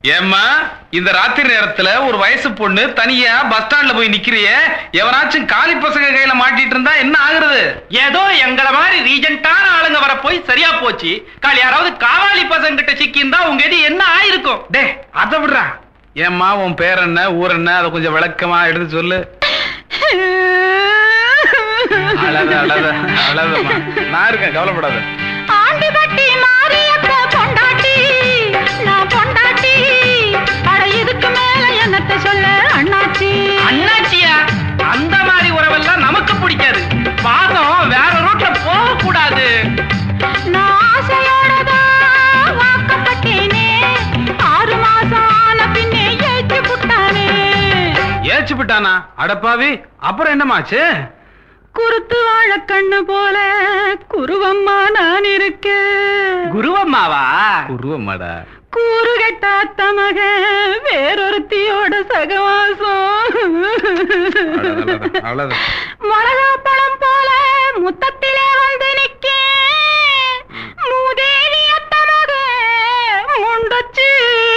ஏம்மா இந்த ராத்திரி நேரத்துல ஒரு வயசு பொண்ணு தனியா பஸ் ஸ்டாண்ட்ல போய் நிக்கிறிய எவனாச்சும் காலி பசங்க கையில மாட்டிட்டு இருந்தா என்ன ஆகுறது ஏதோ எங்கள மாதிரி ரீஜென்ட்டான ஆளுங்க வர போய் சரியா போச்சு கால் யாராவது காவாலி பசங்க கிட்ட சிக்கியிருந்தா உங்க எது என்ன ஆயிருக்கும் டே அதை விடுறா ஏம்மா உன் பேர் என்ன ஊர் என்ன அதை கொஞ்சம் விளக்கமா எடுத்து சொல்லு அழாத அழாத அழாதம்மா நான் இருக்கேன் கவலைப்படாத ஆண்டிபட்டி மாரியப்ப பொண்டாட்டி நான் பொண்டாட்டி அட இதுக்கு மேல என்னத்த சொல்ல அண்ணாச்சி அண்ணாச்சியா அந்த மாதிரி உறவெல்லாம் நமக்கு பிடிக்காது பாதம் வேற ரூட்ல போக கூடாது நான் ஆசையோட தான் வாக்கப்பட்டேனே ஆறு மாசம் ஆன பின்னே ஏற்றி புட்டானே ஏச்சு விட்டானா அடப்பாவி அப்புறம் என்னமாச்சு குருத்து வாழ கண்ணு போல குருவம்மா நான் இருக்கேன் குருவம்மாவா உருவமாடா கூறு கெட்டாத்த மக வேறொருத்தியோட சகவாசம் அவ்வளவுதான் மிளகா பழம் போல முத்தத்திலே வந்து நிக்க மூதேவி அத்த மக முண்டச்சு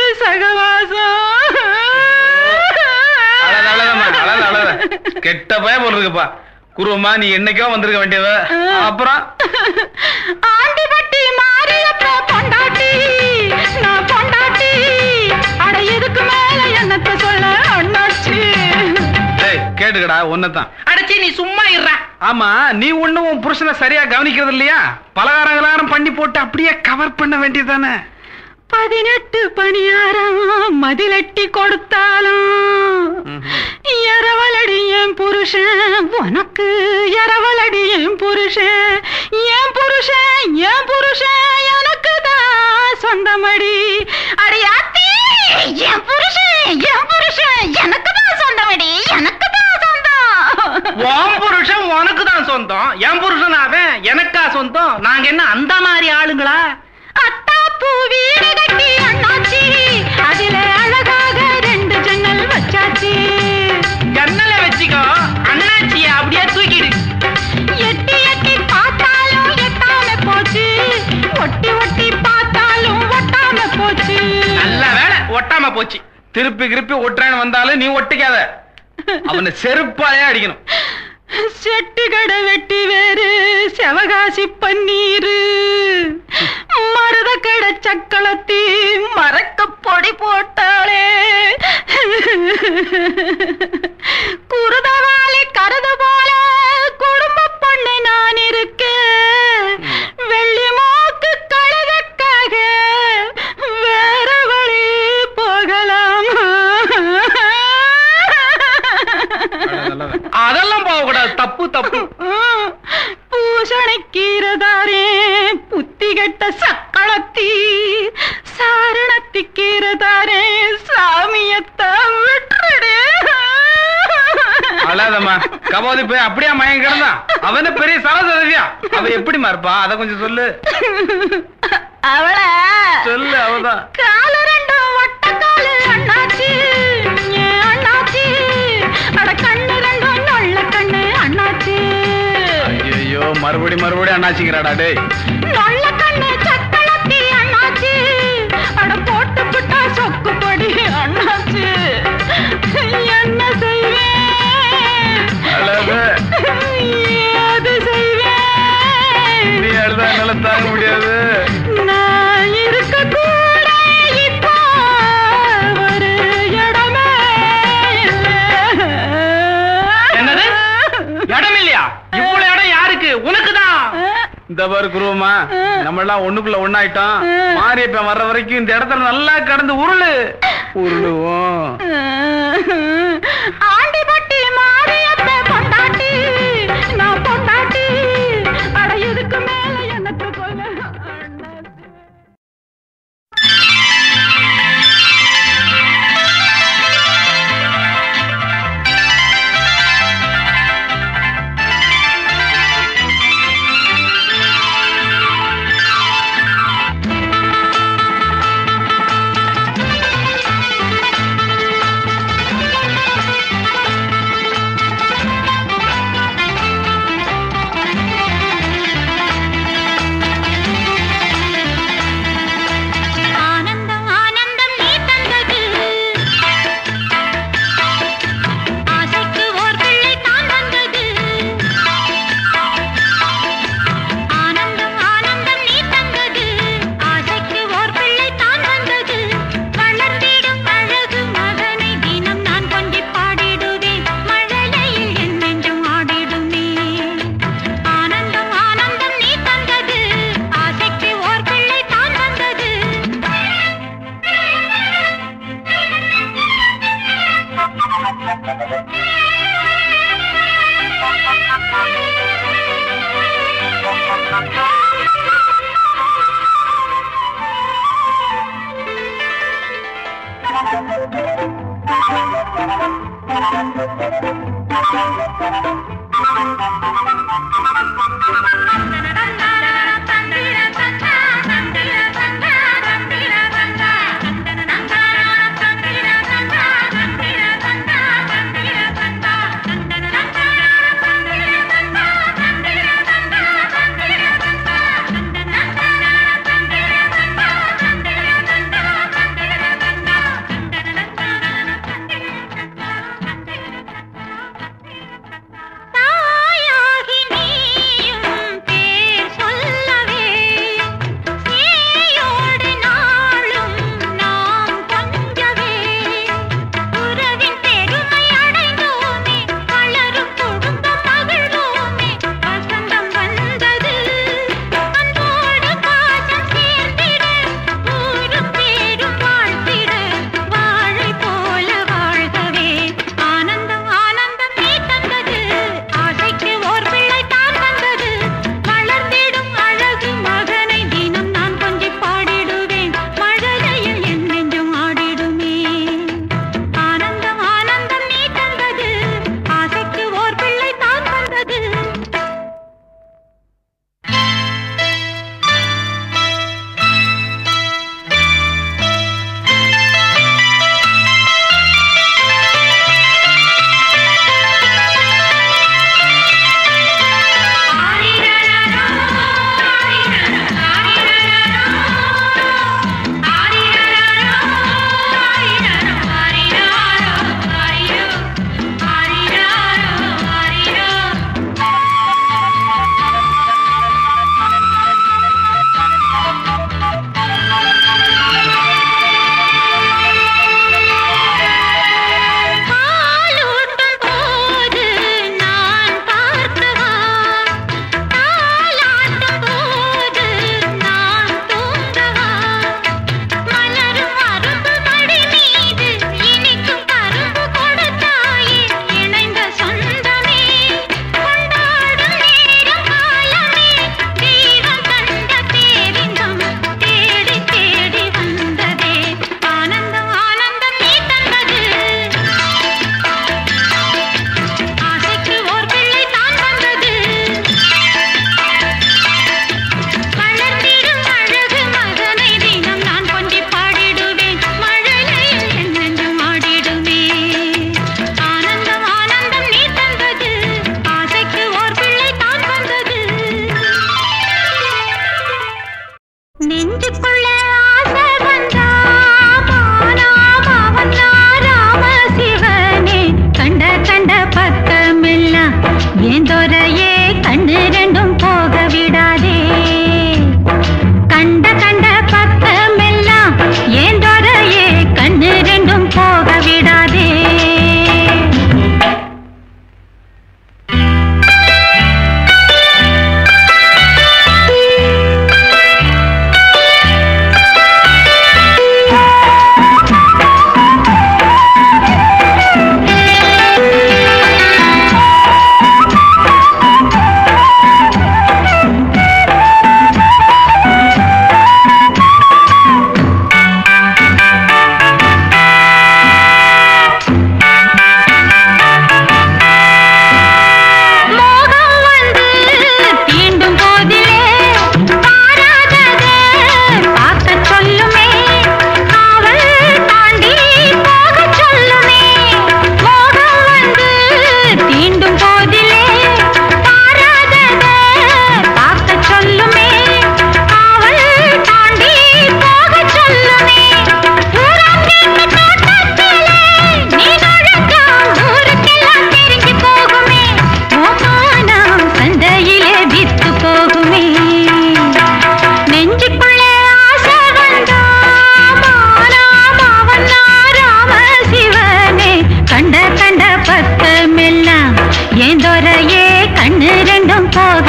அழாத அழாதம்மா சகவாசம் அழாத அழாத கெட்ட பய போடுறதுக்குப்பா குருவம்மா நீ என்னைக்கோ வந்திருக்க வேண்டியவ அப்புறம் ஆண்டிபட்டி மாரியப்ப பொண்டாட்டி நான் பொண்டாட்டி அட இதுக்கு மேல என்னத்த சொல்ல அண்ணாச்சி டேய் கேட்டுக்கடா ஒன்னதான் அடச்சி நீ சும்மா இருற ஆமா நீ ஒண்ணும் உன் புருஷனை சரியா கவனிக்கிறது இல்லையா பலகாரங்களாரம் பண்ணி போட்டு அப்படியே கவர் பண்ண வேண்டியதானே பதினெட்டு பணியாரம் மதிலட்டி கொடுத்தாலும் இரவலடி என் புருஷன் உனக்கு இரவலடி என் புருஷன் என் புருஷன் என் புருஷன் எனக்கு தான் சொந்தமடி அடியாத்தி என் புருஷன் என் புருஷன் எனக்கு தான் சொந்தமடி எனக்கு தான் சொந்தம் உன் புருஷன் உனக்கு தான் சொந்தம் என் புருஷன் அவன் எனக்கா சொந்தம் நாங்க என்ன அந்த மாதிரி ஆளுங்களா அத்தாப்பூ வீடு கட்டி அண்ணாச்சி அதில அழகாக ரெண்டு ஜன்னல் வச்சாச்சு ஜன்னல வச்சுக்கோ அண்ணாச்சிய அப்படியே தூக்கிடு எட்டி எட்டி பார்த்தாலும் எட்டாம போச்சு ஒட்டி ஒட்டி பார்த்தாலும் ஒட்டாம போச்சு நல்ல வேலை ஒட்டாம போச்சு திருப்பி கிருப்பி ஒட்டுறேன்னு வந்தாலும் நீ ஒட்டிக்காத அவனை செருப்பாலே அடிக்கணும் செட்டு கடை வெட்டி வேறு செவகாசி பன்னீரு மருத கடை சக்களத்தி மறக்க பொடி போட்டாளே குருதவாளி கருது போல குடும்ப பொண்ணு நான் இருக்கேன் வெள்ளி மூக்கு கழுதக்காக வேற வழி போகலாம் அதெல்லாம் போக கூடாது தப்பு தப்பு பூசணிக்கீரதாரே புத்தி கெட்ட சக்களத்தி சாரணத்திக்கீரதாரே சாமியத்த விட்டுடு அழாதம்மா கபோதி போய் அப்படியே மயங்க கிடந்தான் அவன பெரிய சரஸ்வதியா அவ எப்படிமா இருப்பா அத கொஞ்சம் சொல்லு அவள சொல்லு அவதான் கால ரெண்டும் வட்ட காலு அண்ணாச்சி ஏன் அண்ணாச்சி அட கண்ணு ரெண்டும் நொல்ல கண்ணு அண்ணாச்சி ஐயோ மறுபடி மறுபடி அண்ணாச்சிங்கிறாடா டேய் நொல்ல கண்ணு சக்களத்தி அண்ணாச்சி அட போட்டு புட்டா சொக்கு பொடி அண்ணாச்சி என்ன செய்வேன் அழாத. ஏது செய்வேன் நீ அழுதா என்னால தாங்க முடியாது நான் இருக்க கூட இப்போ ஒரு இடமே இல்லை. என்னது இடம் இல்லையா இவ்வளவு இடம் யாருக்கு உனக்குதான் இந்த பாரு குருவமா நம்ம எல்லாம் ஒண்ணுக்குள்ள ஒண்ணாயிட்டோம் மாரியப்பன் வர்ற வரைக்கும் இந்த இடத்துல நல்லா கடந்து உருளு உருளுவோம் ஆண்டிபட்டி மாரியப்ப பொண்டாட்டி நான் பொண்டாட்டி அட இதுக்கு மேல என்னத்த சொல்ல அண்ணாச்சி. ஆ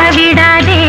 விடாதே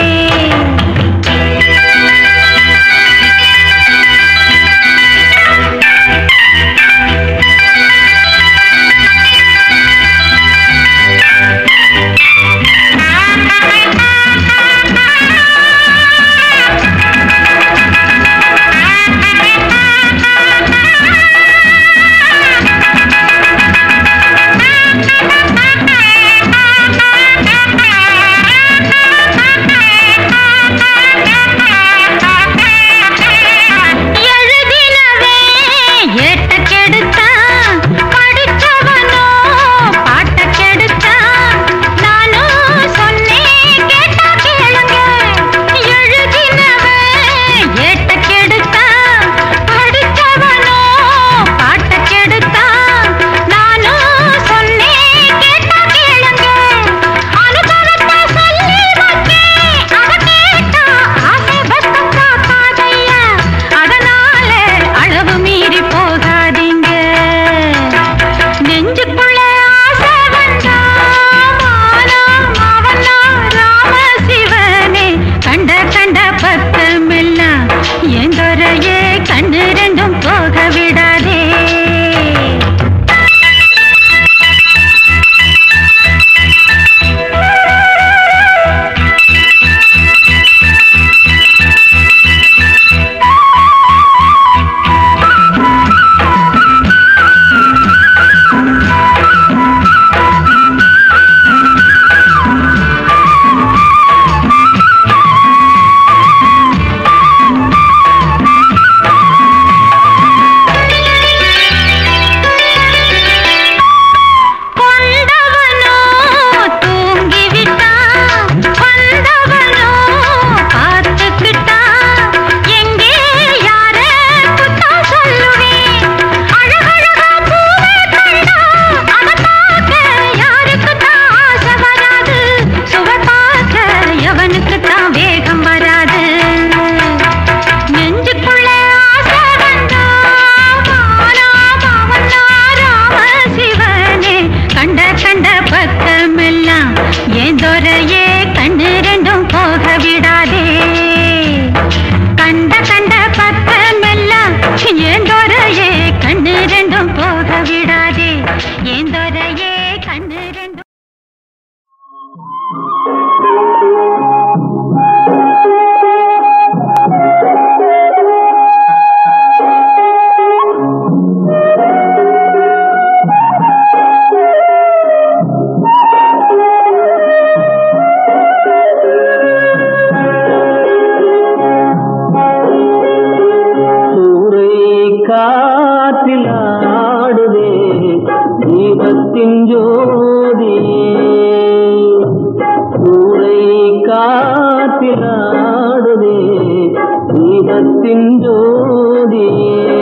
எழுதினவே ஏட்ட கெடுத்தான் படிச்சவனோ பாட்ட கெடுத்தான் நானும் சொன்னேன் கேட்டா கேளுங்க எழுதினவே ஏட்ட கெடுத்தான் படிச்சவனோ பாட்ட கெடுத்தான் நானும் சொன்னேன் கேட்டா கேளுங்க அனுபவத்தை சொல்லி வச்சேன் அவ கேட்டா ஆசை வெப்பம் காக்காதையா அதனால அளவு மீறி போகாதீங்க நெஞ்சுக்குள்ள ஆசை வந்தா மானம் அவனா ராம சிவனே கண்ட கண்ட பக்கமெல்லாம் என் துறையே கண்ணு ரெண்டும் போக விடாதே கொண்டவனோ தூங்கிவிட்டான் வந்தவனோ பார்த்துக்கிட்டான் எங்கே யார குத்தம் சொல்லுவேன் அழகழகா பூவை கண்டா அத பார்க்க யாருக்கு தான் ஆசை வராது சுவை பார்க்க எவனுக்கு தான் வேகம் வராது நெஞ்சுக்குள்ள ஆசை வந்தா மானா மாவனா ராம சிவனே கண்ட கண்ட பக்கமெல்லாம் ஏன் துறையே கண்ணு ரெண்டும் போக விடாதே கண்ட கண்ட பக்கமெல்லாம் ஏன் துறையே கண்ணு ரெண்டும் போக விடாதே ஏன் துறையே கண்ணு ரெண்டும் சூறை காற்றில் ஆடுதே தீபத்தின் ஜோதியே சூறை காற்றில் ஆடுதே தீபத்தின் ஜோதியே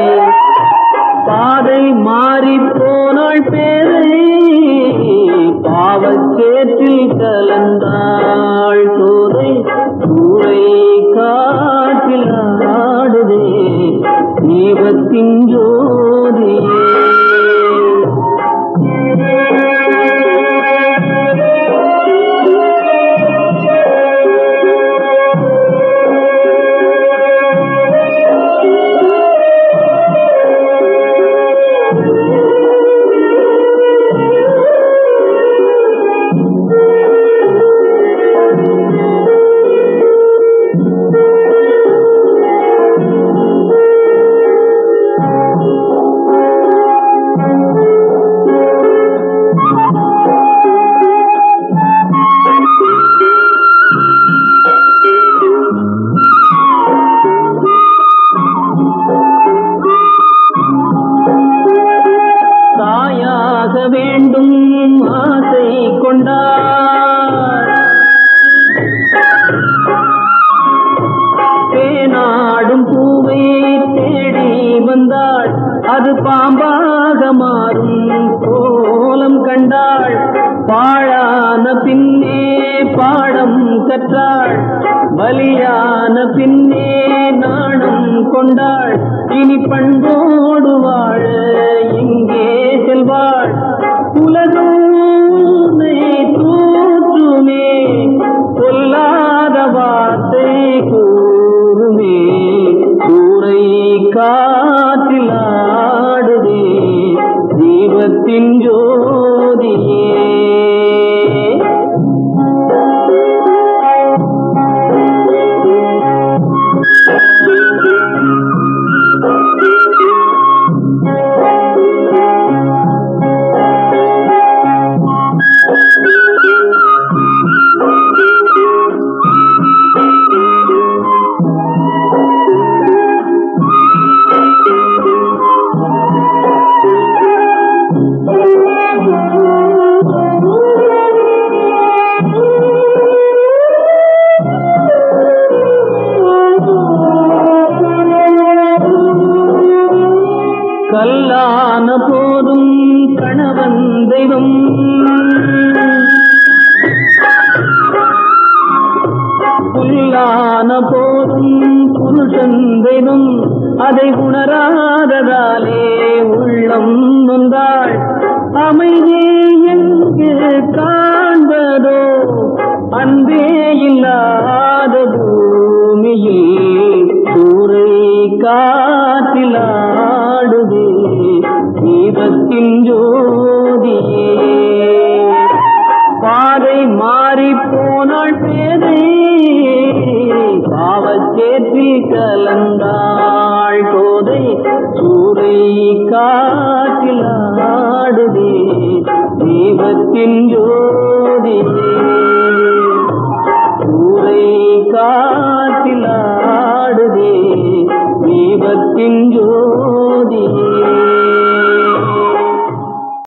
பாதை மாறி போனாள் பேரை பாவச்சேற்றில் கலந்தாள் சோதை சூறை காற்றில் ஆடுதே தீபத்தின் ஜோதியே தாயாக வேண்டும் ஆசை கொண்டார் தேனாடும் பூவை தேடி வந்தாள் அது பாம்பாக மாறும் கோலம் கண்டாள் பாழான பின்னே பாடம் கற்றாள் பலியான பின்னே நாணம் கொண்டாள் இனி பண்போடு வாழ இங்கே செல்வாள் உலகமே தூற்றுமே அதை உணராததாலே உள்ளம் நொந்தாள் அமைதி எங்கு காண்பதோ அன்பே இல்லாத பூமியில் சூறை காற்றிலாடுதே தீபத்தின் ஜோதியே பாதை மாறி போனாள் பேதை பாவச்சேற்றி கலந்தாள் கோதை சூறை காற்றில் ஆடுதே தீபத்தின் ஜோதியே சூறை காற்றில் ஆடுதே தீபத்தின் ஜோதி